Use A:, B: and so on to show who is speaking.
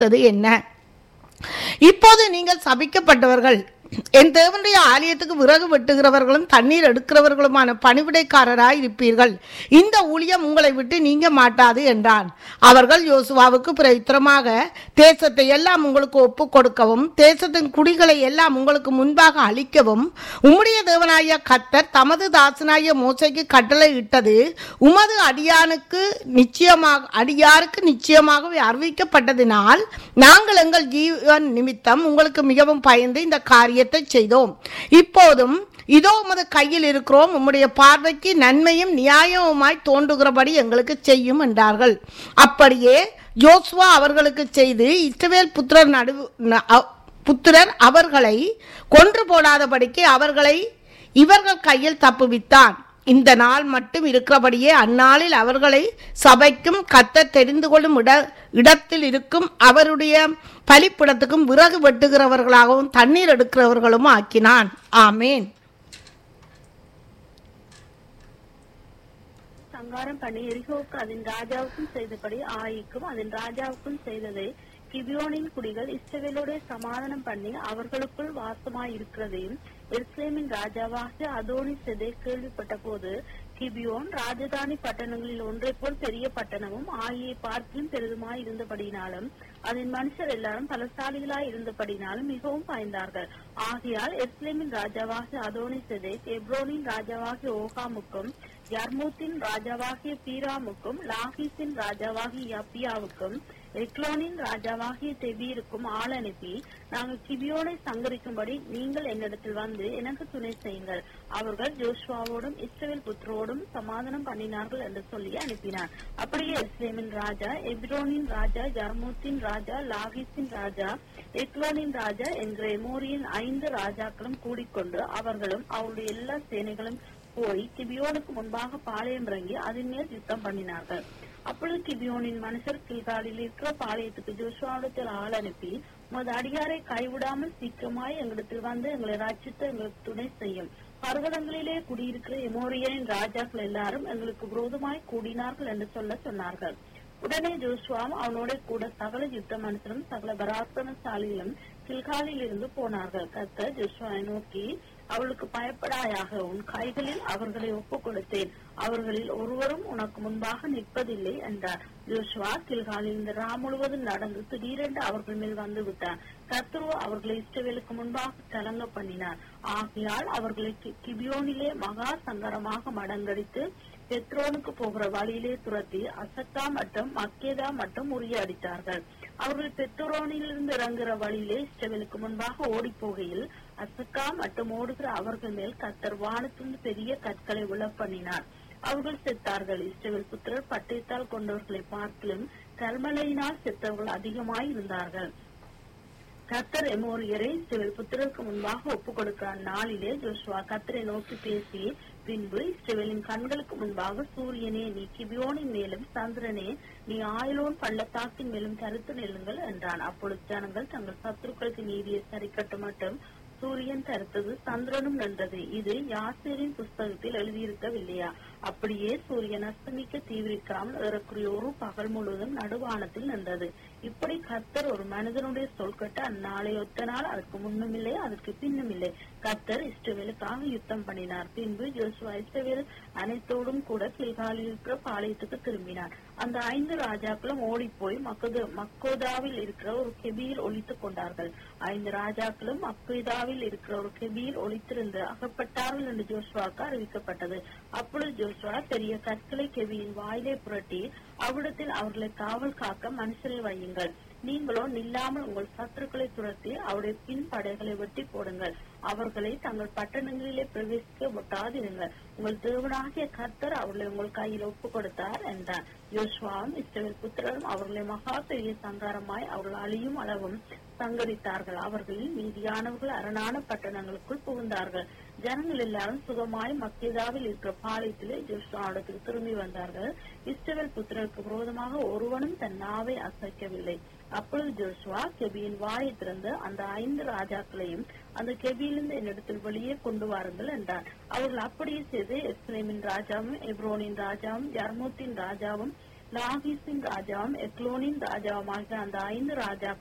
A: என்ன இப்போது நீங்கள் சபிக்கப்பட்டவர்கள் என் தேவனுடைய ஆலயத்துக்கு விறகு வெட்டுகிறவர்களும் தண்ணீர் எடுக்கிறவர்களுமான பணிவிடைக்காரராய் இருப்பீர்கள் இந்த ஊழியம் உங்களை விட்டு நீங்க மாட்டாது என்றான் அவர்கள் யோசுவாவுக்கு பிரயுத்தரமாக தேசத்தை எல்லாம் உங்களுக்கு ஒப்பு கொடுக்கவும் தேசத்தின் குடிகளை எல்லாம் உங்களுக்கு முன்பாக அழிக்கவும் உம்முடைய தேவனாய கத்தர் தமது தாசனாய மோசைக்கு கட்டளை இட்டது உமது அடியானுக்கு நிச்சயமாக அடியாருக்கு நிச்சயமாகவே அறிவிக்கப்பட்டதினால் நாங்கள் எங்கள் ஜீவன் நிமித்தம் உங்களுக்கு மிகவும் பயந்து இந்த காரியத்தை செய்தோம் இப்போதும் இதோ உமது கையில் இருக்கிறோம் உம்முடைய பார்வைக்கு நன்மையும் நியாயமுமாய் தோன்றுகிறபடி எங்களுக்கு செய்யும் என்றார்கள் அப்படியே யோசுவா அவர்களுக்கு செய்து இஸ்ரவேல் புத்திரர் நடு ந- அ- புத்திரர் அவர்களை கொன்று போடாதபடிக்கு அவர்களை இவர்கள் கையில் தப்புவித்தான் இந்த நாள் மட்டும் இருக்கிறபடியே அந்நாளில் அவர்களை சபைக்கும் கத்த தெரிந்து கொள்ளும் இட இடத்தில் இருக்கும் அவருடைய பலிப்பிடத்துக்கும் விறகு வெட்டுகிறவர்களாகவும் தண்ணீர் எடுக்கிறவர்களும் ஆக்கினான் ஆமேன்
B: சங்காரம் பண்ணி எரிகோவுக்கு அதன் ராஜாவுக்கும் செய்தபடி ஆயிக்கும் அதன் ராஜாவுக்கும் செய்ததை கிபியோனின் குடிகள் இஸ்ரவேலோட சமாதானம் பண்ணி அவர்களுக்குள் வாசமாய் இருக்கிறதையும் எருசலேமின் ராஜாவாகிய அதோனி செதை கேள்விப்பட்ட போது கிபியோன் ராஜதானி பட்டணங்களில் ஒன்றை போல் பெரிய பட்டணமும் ஆகிய பார்க்கிலும் பெரிதுமாய் இருந்தபடினாலும் அதன் மனுஷர் எல்லாரும் பலசாலிகளாய் இருந்தபடினாலும் மிகவும் பயந்தார்கள் ஆகையால் எருசலேமின் ராஜாவாகிய அதோனி செதை எப்ரோனின் ராஜாவாகிய ஓகாமுக்கும் யர்மூத்தின் ராஜாவாகிய பீராமுக்கும் லாகீசின் ராஜாவாகிய யப்பியாவுக்கும் எக்லோனின் ராஜாவாகிய தெபீருக்கும் ஆள் அனுப்பி நாங்கள் கிபியோனை சங்கரிக்கும்படி நீங்கள் என்னிடத்தில் வந்து எனக்கு துணை செய்யுங்கள் அவர்கள் ஜோஷ்வாவோடும் இஸ்ரவேல் புத்திரோடும் சமாதானம் பண்ணினார்கள் என்று சொல்லி அனுப்பினார் அப்படியே இஸ்ரேமின் ராஜா எப்ரோனின் ராஜா ஜர்மூத்தின் ராஜா லாகிஸின் ராஜா எக்லோனின் ராஜா என்கிற எமோரியின் ஐந்து ராஜாக்களும் கூடிக்கொண்டு அவர்களும் அவருடைய எல்லா சேனைகளும் போய் கிபியோனுக்கு முன்பாக பாளையம் இறங்கி அதன் மேல் யுத்தம் பண்ணினார்கள் அப்பொழுது கிபியோனின் மனுஷர் கில்காலில் இருக்கிற பாளையத்துக்கு ஜோஷுவாவிடத்தில் ஆள் அனுப்பி உமது அடியாரை கைவிடாமல் சீக்கிரமாய் எங்களிடத்தில் வந்து எங்களை ரட்சித்து எங்களுக்கு துணை செய்யும் பர்வதங்களிலே குடியிருக்கிற எமோரியனின் ராஜாக்கள் எல்லாரும் எங்களுக்கு விரோதமாய் கூடினார்கள் என்று சொல்ல சொன்னார்கள் உடனே ஜோஷுவாவும் அவனோட கூட சகல யுத்த மனுஷரும் சகல பராக்கிரமசாலிகளும் கில்காலில் இருந்து போனார்கள் கத்த ஜோஷுவாவை நோக்கி அவளுக்கு பயப்படாயாக உன் கைகளில் அவர்களை ஒப்புக் கொடுத்தேன் அவர்களில் ஒருவரும் உனக்கு முன்பாக நிற்பதில்லை என்றார் ஜோஷுவா கில்காலில் இந்த ரா முழுவதும் நடந்து திடீரென்று அவர்கள் மேல் வந்து விட்டார் கர்த்தரோ அவர்களை இஸ்ரவேலுக்கு முன்பாக கலங்க பண்ணினார் ஆகையால் அவர்களை கி- கிபியோனிலே மகா சங்கரமாக மடங்கடித்து பெத்ரோனுக்கு போகிற வழியிலே துரத்தி அசத்தா மற்றும் மக்கேதா மட்டும் முறியடித்தார்கள் அவர்கள் பெத்ரோனிலிருந்து இறங்குற வழியிலே இஸ்ரவேலுக்கு முன்பாக ஓடி போகையில் அசக்கா மட்டும் ஓடுகிற அவர்கள் மேல் கத்தர் வானத்திலிருந்து பெரிய கற்களை விழப் பண்ணினார் அவர்கள் செத்தார்கள் இஸ்ரவேல் புத்திரர் பட்டயத்தால் கொண்டவர்களை பார்க்கிலும் கல்மலையினால் செத்தவர்கள் அதிகமாய் இருந்தார்கள் கத்தர் எமோரியரை இஸ்ரவேல் புத்திரருக்கு முன்பாக ஒப்புக் கொடுக்கிற நாளிலே ஜோஷுவா கத்தரை நோக்கி பேசி பின்பு இஸ்ரவேலின் கண்களுக்கு முன்பாக சூரியனே நீ கிபியோனின் மேலும் சந்திரனே நீ ஆயிலோன் பள்ளத்தாக்கின் மேலும் கருத்து நெல்லுங்கள் என்றான் அப்பொழுது ஜனங்கள் தங்கள் சத்துருக்களுக்கு நீதியை சரிக்கட்டு மட்டும் சூரியன் கருத்தது சந்திரனும் நின்றது இது யாசேரின் புஸ்தகத்தில் எழுதியிருக்கவில்லையா அப்படியே சூரியன் அஸ்தமிக்க தீவிரிக்காமல் ஏறக்குறைய ஒரு பகல் முழுவதும் நடுவானத்தில் நின்றது இப்படி கர்த்தர் ஒரு மனிதனுடைய சொல் கட்டு அந்நாளை ஒத்த நாள் அதற்கு முன்னும் இல்லை அதற்கு பின்னும் இல்லை கர்த்தர் இஸ்ரவேலுக்காக யுத்தம் பண்ணினார் பின்பு ஜோசுவா இஸ்ரவேல் அனைத்தோடும் கூட கில்காலில் இருக்கிற பாளையத்துக்கு திரும்பினார் அந்த ஐந்து ராஜாக்களும் ஓடிப்போய் மக்கது மக்கோதாவில் இருக்கிற ஒரு கெபியில் ஒழித்துக் கொண்டார்கள் ஐந்து ராஜாக்களும் மக்கோதாவில் இருக்கிற ஒரு கெபியில் ஒழித்திருந்து அகப்பட்டார்கள் என்று ஜோஸ்வாவுக்கு அறிவிக்கப்பட்டது அப்பொழுது ஜோஸ்வா பெரிய கற்களை கெபியின் வாயிலே புரட்டி அவ்விடத்தில் அவர்களை காவல் காக்க மனுஷரை வையுங்கள் நீங்களோ நில்லாமல் உங்கள் சத்துருக்களை துரத்தி அவருடைய பின் படைகளை வெட்டி போடுங்கள் அவர்களை தங்கள் பட்டணங்களிலே பிரவேசிக்க விட்டாதிருங்கள் உங்கள் தேவனாகிய கர்த்தர் அவர்களை உங்கள் கையில் ஒப்பு கொடுத்தார் என்றார் யோசுவாவும் இஸ்ரவேல் புத்திரரும் அவர்களை மகா பெரிய சங்காரமாய் அவர்கள் அழியும் அளவும் சங்கரித்தார்கள் அவர்களில் மீதியானவர்கள் அரணான பட்டணங்களுக்குள் புகுந்தார்கள் ஜனங்கள் எல்லாரும் சுகமாய் மக்கேதாவில் இருக்கிற பாளையத்திலே ஜோஷுவாவிடத்துக்கு திரும்பி வந்தார்கள் இஸ்ரவேல் புத்திரருக்கு விரோதமாக ஒருவனும் தன் நாவை அசைக்கவில்லை அப்பொழுது ஜோஷுவா கெபியின் வாயை திறந்து அந்த ஐந்து ராஜாக்களையும் அந்த கெபியிலிருந்து என்னிடத்தில் வெளியே கொண்டு வாருங்கள் என்றார் அவர்கள் அப்படியே செய்து எஸ்ரேமின் ராஜாவும் எப்ரோனின் ராஜாவும் யர்மூத்தின் ராஜாவும் லாகீஸின் ராஜாவும் எக்லோனின் ராஜாவும் ஆகிய அந்த ஐந்து ராஜா